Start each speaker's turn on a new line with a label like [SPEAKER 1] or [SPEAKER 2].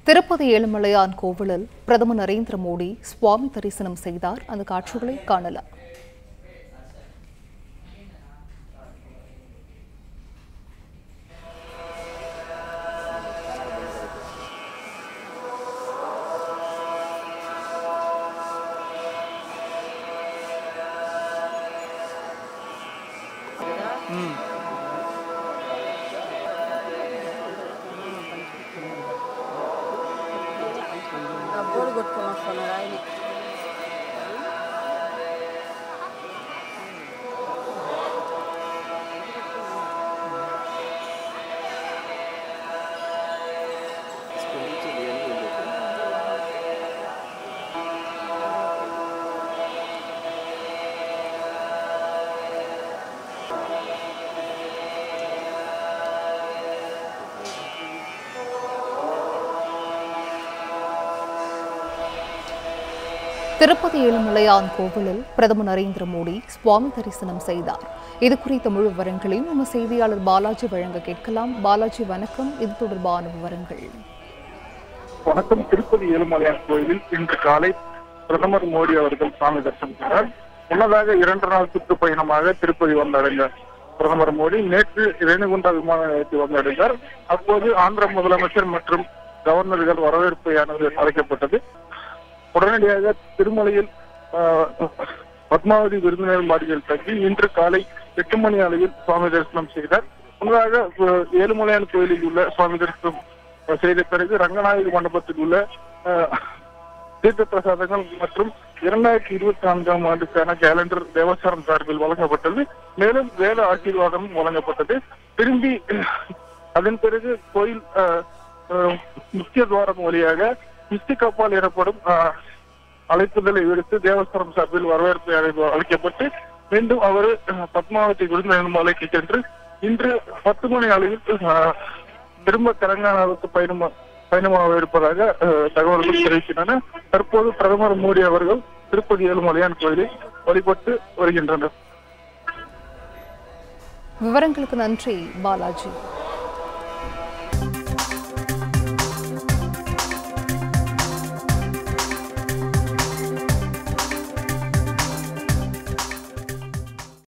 [SPEAKER 1] திருப்பதி ஏழுமலையான் கோவிலில் பிரதமர் நரேந்திர மோடி சுவாமி தரிசனம் செய்தார் அந்த காட்சிகளை காணலாம்
[SPEAKER 2] డబ్బులు కొట్టుకొని వస్తున్నారు ఆయన
[SPEAKER 1] திருப்பதி ஏழுமலையான் கோவிலில் பிரதமர் நரேந்திர மோடி சுவாமி தரிசனம் செய்தார் இது குறித்த முழு விவரங்களையும் நம்ம செய்தியாளர் பாலாஜி வழங்க கேட்கலாம் பாலாஜி வணக்கம் இது தொடர்பான விவரங்கள்
[SPEAKER 3] வணக்கம் திருப்பதி ஏழுமலையான் கோயிலில் இன்று காலை பிரதமர் மோடி அவர்கள் சாமி தரிசனம் செய்தார் முன்னதாக இரண்டு நாள் சுற்றுப்பயணமாக திருப்பதி வந்தடைந்தார் பிரதமர் மோடி நேற்று ரேணுகுண்டா விமான நிலையத்தில் வந்தடைந்தார் அப்போது ஆந்திர முதலமைச்சர் மற்றும் கவர்னர்கள் வரவேற்பு யானது அழைக்கப்பட்டது உடனடியாக திருமலையில் ஆஹ், பத்மாவதி விருந்தினர் மாடியில் தங்கி இன்று காலை எட்டு மணி அளவில் சுவாமி தரிசனம் செய்தார் முன்னதாக அஹ், ஏழுமலையான் கோயிலில் உள்ள சுவாமி தரிசனம் செய்த பிறகு ரங்கநாயக மண்டபத்தில் உள்ள ஆஹ், தீர்த்த பிரசாதங்கள் மற்றும் இரண்டாயிரத்தி இருபத்தி நான்காம் ஆண்டுக்கான கேலண்டர் தேவஸ்தானம் சார்பில் வழங்கப்பட்டது மேலும் வேத ஆசீர்வாதமும் வழங்கப்பட்டது திரும்பி அதன் பிறகு கோயில் ஆஹ், ஆஹ், முக்கிய துவாரம் வழியாக மிஸ்டி கப்பால் எனப்படும் ஆஹ், அழைப்புதலை விடுத்து தேவஸ்தானம் சார்பில் வரவேற்பு அழைப்பு அளிக்கப்பட்டு மீண்டும் அவர் அஹ், பத்மாவதி விருந்தினர் மலைக்கு சென்று இன்று பத்து மணி அளவில் ஆஹ், திரும்ப தெலங்கானாவுக்கு பயணம் பயணமாக இருப்பதாக அஹ், தகவல்கள் தெரிவிக்கின்றன தற்போது பிரதமர் மோடி அவர்கள் திருப்பதி ஏழுமலையான் கோயிலில் வழிபட்டு வருகின்றனர்
[SPEAKER 1] விவரங்களுக்கு நன்றி பாலாஜி